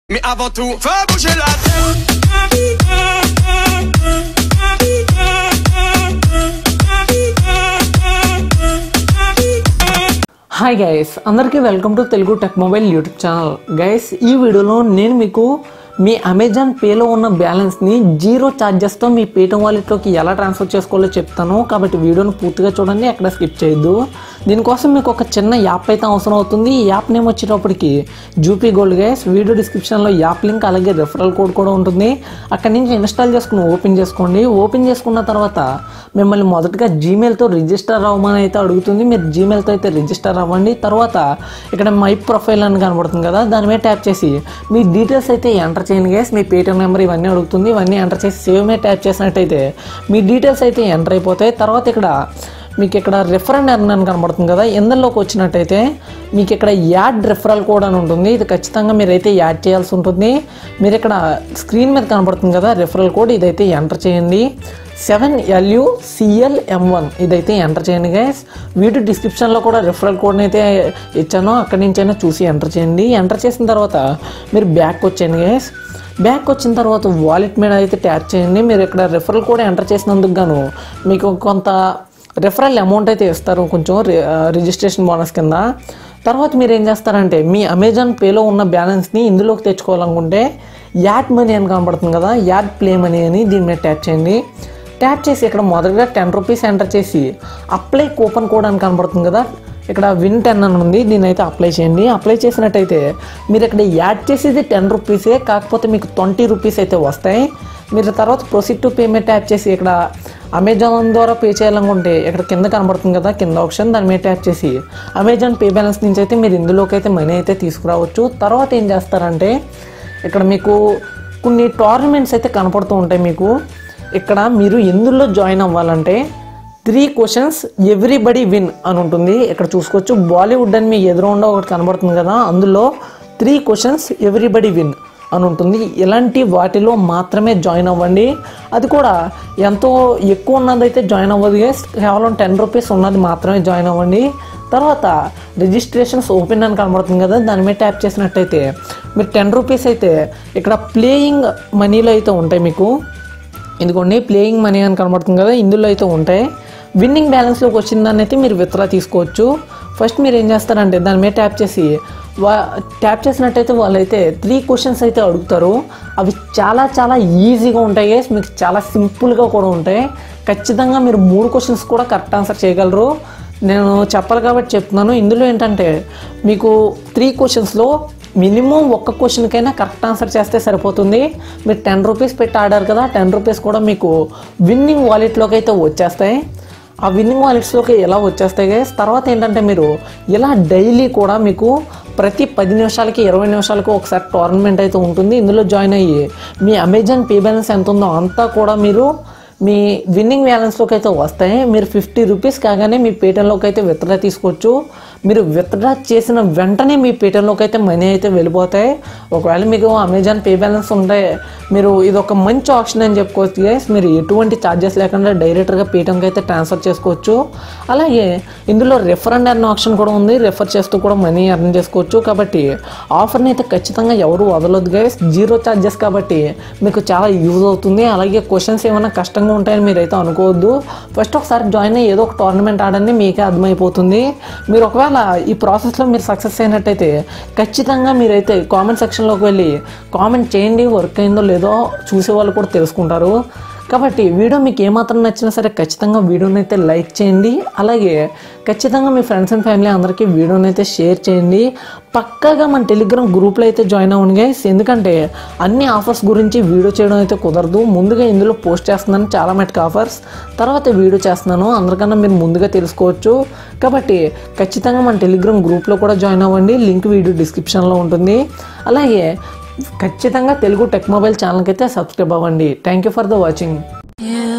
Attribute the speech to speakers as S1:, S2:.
S1: Mais avant tout, fais bouger la tête.
S2: Hi guys అందరికీ welcome to Telugu tech mobile YouTube channel guys ఈ వీడియోలో నేను మీకు మీ Amazon పేలో ఉన్న బ్యాలెన్స్ని జీరో ఛార్జెస్తో మీ పేటిఎం వాలెట్లోకి ఎలా ట్రాన్స్ఫర్ చేసుకోవాలో చెప్తాను కాబట్టి వీడియోని పూర్తిగా చూడండి ఎక్కడ స్కిప్ చేయొద్దు దీనికోసం మీకు ఒక చిన్న యాప్ అయితే అవసరం అవుతుంది ఈ యాప్ నేమ్ వచ్చేటప్పటికి జూపీ గోల్డ్ గైస్ వీడియో డిస్క్రిప్షన్లో యాప్ లింక్ అలాగే రెఫరల్ కోడ్ కూడా ఉంటుంది అక్కడి నుంచి ఇన్స్టాల్ చేసుకుని ఓపెన్ చేసుకోండి ఓపెన్ చేసుకున్న తర్వాత మిమ్మల్ని మొదటగా జీమెయిల్తో రిజిస్టర్ అవ్వమని అయితే అడుగుతుంది మీరు జీమెయిల్తో అయితే రిజిస్టర్ అవ్వండి తర్వాత ఇక్కడ మై ప్రొఫైల్ అని కనబడుతుంది కదా దాని మీద ట్యాప్ చేసి మీ డీటెయిల్స్ అయితే ఎంటర్ చేయండి గేస్ మీ పేటిఎం నెంబర్ ఇవన్నీ అడుగుతుంది ఇవన్నీ ఎంటర్ చేసి సేవ్ మీద ట్యాప్ చేసినట్టయితే మీ డీటెయిల్స్ అయితే ఎంటర్ అయిపోతాయి తర్వాత ఇక్కడ మీకు ఇక్కడ రిఫరెండ్ ఎర్న్ అని కనబడుతుంది కదా ఇందులోకి వచ్చినట్టయితే మీకు ఇక్కడ యాడ్ రిఫరల్ కోడ్ అని ఉంటుంది ఇది ఖచ్చితంగా మీరైతే యాడ్ చేయాల్సి ఉంటుంది మీరు ఇక్కడ స్క్రీన్ మీద కనబడుతుంది కదా రిఫరల్ కోడ్ ఇదైతే ఎంటర్ చేయండి seven L U C L M one ఇదైతే ఎంటర్ చేయండి గైస్ వీడియో డిస్క్రిప్షన్లో కూడా రిఫరల్ కోడ్ని అయితే ఇచ్చాను అక్కడి నుంచి అయినా చూసి ఎంటర్ చేయండి ఎంటర్ చేసిన తర్వాత మీరు బ్యాక్ వచ్చేయండి గైస్ బ్యాక్ వచ్చిన తర్వాత వాలెట్ మీద అయితే ట్యాప్ చేయండి మీరు ఇక్కడ రిఫరల్ కోడ్ ఎంటర్ చేసినందుకు గాను మీకు కొంత రిఫరల్ అమౌంట్ అయితే ఇస్తారు కొంచెం రి- ఆ, రిజిస్ట్రేషన్ బోనస్ కింద తర్వాత మీరు ఏం చేస్తారంటే మీ అమెజాన్ పేలో ఉన్న బ్యాలెన్స్ని ఇందులోకి తెచ్చుకోవాలనుకుంటే యాడ్ మనీ అని కనబడుతుంది కదా యాడ్ ప్లే మనీ అని దీని మీద ట్యాప్ చేయండి ట్యాప్ చేసి ఇక్కడ మొదటగా టెన్ రూపీస్ ఎంటర్ చేసి అప్లై కూపన్ కోడ్ అని కనబడుతుంది కదా ఇక్కడ విన్ టెన్ అని ఉంది దీన్ని అయితే అప్లై చేయండి అప్లై చేసినట్టయితే మీరు ఇక్కడ యాడ్ చేసేది టెన్ రూపీసే కాకపోతే మీకు ట్వంటీ రూపీస్ అయితే వస్తాయి మీరు తర్వాత ప్రొసీడ్ టు పేమెంట్ ట్యాప్ చేసి ఇక్కడ అమెజాన్ ద్వారా పే చేయాలనుకుంటే ఇక్కడ కింద కనబడుతుంది కదా కింద ఆప్షన్ దాని మీద ట్యాప్ చేసి అమెజాన్ పే బ్యాలెన్స్ నుంచి అయితే మీరు ఇందులోకి అయితే మనీ అయితే తీసుకురావచ్చు తర్వాత ఏం చేస్తారంటే ఇక్కడ మీకు కొన్ని టోర్నమెంట్స్ అయితే కనపడుతూ ఉంటాయి మీకు ఇక్కడ మీరు ఎందులో జాయిన్ అవ్వాలంటే త్రీ క్వశ్చన్స్ ఎవ్రీబడి విన్ అని ఉంటుంది ఇక్కడ చూసుకోవచ్చు బాలీవుడ్ అని మీ ఎదురుండా ఒకటి కనబడుతుంది కదా అందులో త్రీ క్వశ్చన్స్ ఎవ్రీబడి విన్ అని ఉంటుంది ఇలాంటి వాటిలో మాత్రమే జాయిన్ అవ్వండి అది కూడా ఎంతో ఎక్కువ ఉన్నదైతే జాయిన్ అవ్వదు guys. కేవలం టెన్ రూపీస్ ఉన్నది మాత్రమే జాయిన్ అవ్వండి తర్వాత రిజిస్ట్రేషన్స్ ఓపెన్ అని కనబడుతుంది కదా దాని మీద ట్యాప్ చేసినట్టయితే మీరు టెన్ రూపీస్ అయితే ఇక్కడ ప్లేయింగ్ మనీలో అయితే ఉంటాయి మీకు ఇదిగోండి ప్లేయింగ్ మనీ అని కనబడుతుంది కదా ఇందులో అయితే ఉంటాయి విన్నింగ్ బ్యాలెన్స్లోకి వచ్చిన దాన్ని అయితే మీరు విత్డ్రా తీసుకోవచ్చు ఫస్ట్ మీరు ఏం చేస్తారంటే దాని మీద ట్యాప్ చేసి వా ట్యాప్ చేసినట్టయితే వాళ్ళైతే త్రీ క్వశ్చన్స్ అయితే అడుగుతారు అవి చాలా చాలా ఈజీగా ఉంటాయి guys. మీకు చాలా సింపుల్గా కూడా ఉంటాయి ఖచ్చితంగా మీరు మూడు క్వశ్చన్స్ కూడా కరెక్ట్ ఆన్సర్ చేయగలరు నేను చెప్పాలి కాబట్టి చెప్తున్నాను ఇందులో ఏంటంటే మీకు త్రీ క్వశ్చన్స్లో మినిమం ఒక్క క్వశ్చన్కైనా కరెక్ట్ ఆన్సర్ చేస్తే సరిపోతుంది మీరు టెన్ రూపీస్ పెట్టి ఆడారు కదా టెన్ రూపీస్ కూడా మీకు విన్నింగ్ వాలెట్లోకి అయితే వచ్చేస్తాయి ఆ విన్నింగ్ వాలెట్స్లోకి ఎలా వచ్చేస్తాయి గైస్ తర్వాత ఏంటంటే మీరు ఇలా డైలీ కూడా మీకు ప్రతి పది నిమిషాలకి ఇరవై నిమిషాలకు ఒకసారి టోర్నమెంట్ అయితే ఉంటుంది ఇందులో జాయిన్ అయ్యి మీ అమెజాన్ పే బ్యాలెన్స్ ఎంత ఉందో అంతా కూడా మీరు మీ విన్నింగ్ బ్యాలెన్స్లోకి అయితే వస్తాయి మీరు ఫిఫ్టీ రూపీస్ కాగానే మీ పేటిఎంలోకి అయితే విత్డ్రా తీసుకోవచ్చు మీరు విత్డ్రా చేసిన వెంటనే మీ పేటిఎంలోకి అయితే మనీ అయితే వెళ్ళిపోతాయి ఒకవేళ మీకు అమెజాన్ పే బ్యాలెన్స్ ఉంటే మీరు ఇది ఒక మంచి ఆప్షన్ అని చెప్పుకోవచ్చు గైస్ మీరు ఎటువంటి ఛార్జెస్ లేకుండా డైరెక్ట్గా పేటిఎంకి అయితే ట్రాన్స్ఫర్ చేసుకోవచ్చు అలాగే ఇందులో రెఫరెండ్ అన్న ఆప్షన్ కూడా ఉంది రెఫర్ చేస్తూ కూడా మనీ అర్న్ చేసుకోవచ్చు కాబట్టి ఆఫర్ని అయితే ఖచ్చితంగా ఎవరు వదలొద్దు గైస్ జీరో ఛార్జెస్ కాబట్టి మీకు చాలా యూజ్ అవుతుంది అలాగే క్వశ్చన్స్ ఏమైనా కష్టంగా ఉంటాయని మీరైతే అనుకోవద్దు ఫస్ట్ ఒకసారి జాయిన్ అయ్యి ఏదో ఒక టోర్నమెంట్ ఆడండి మీకే అర్థమైపోతుంది మీరు ఒకవేళ ఈ ప్రాసెస్లో మీరు సక్సెస్ అయినట్టయితే ఖచ్చితంగా మీరైతే కామెంట్ సెక్షన్లోకి వెళ్ళి కామెంట్ చేయండి వర్క్ అయిందో లేదో చూసే వాళ్ళు కూడా తెలుసుకుంటారు కాబట్టి వీడియో మీకు ఏమాత్రం నచ్చినా సరే ఖచ్చితంగా వీడియోని అయితే లైక్ చేయండి అలాగే ఖచ్చితంగా మీ ఫ్రెండ్స్ అండ్ ఫ్యామిలీ అందరికీ వీడియోని అయితే షేర్ చేయండి పక్కాగా మన టెలిగ్రామ్ గ్రూప్లో అయితే జాయిన్ అవ్వండి గైస్ ఎందుకంటే అన్ని ఆఫర్స్ గురించి వీడియో చేయడం అయితే కుదరదు ముందుగా ఇందులో పోస్ట్ చేస్తున్నాను చాలా మటుకు ఆఫర్స్ తర్వాత వీడియో చేస్తున్నాను అందరికన్నా మీరు ముందుగా తెలుసుకోవచ్చు కాబట్టి ఖచ్చితంగా మన టెలిగ్రామ్ గ్రూప్లో కూడా జాయిన్ అవ్వండి లింక్ వీడియో డిస్క్రిప్షన్లో ఉంటుంది అలాగే ఖచ్చితంగా తెలుగు టెక్ మొబైల్ ఛానల్కి అయితే సబ్స్క్రైబ్ అవ్వండి thank you for the watching
S3: You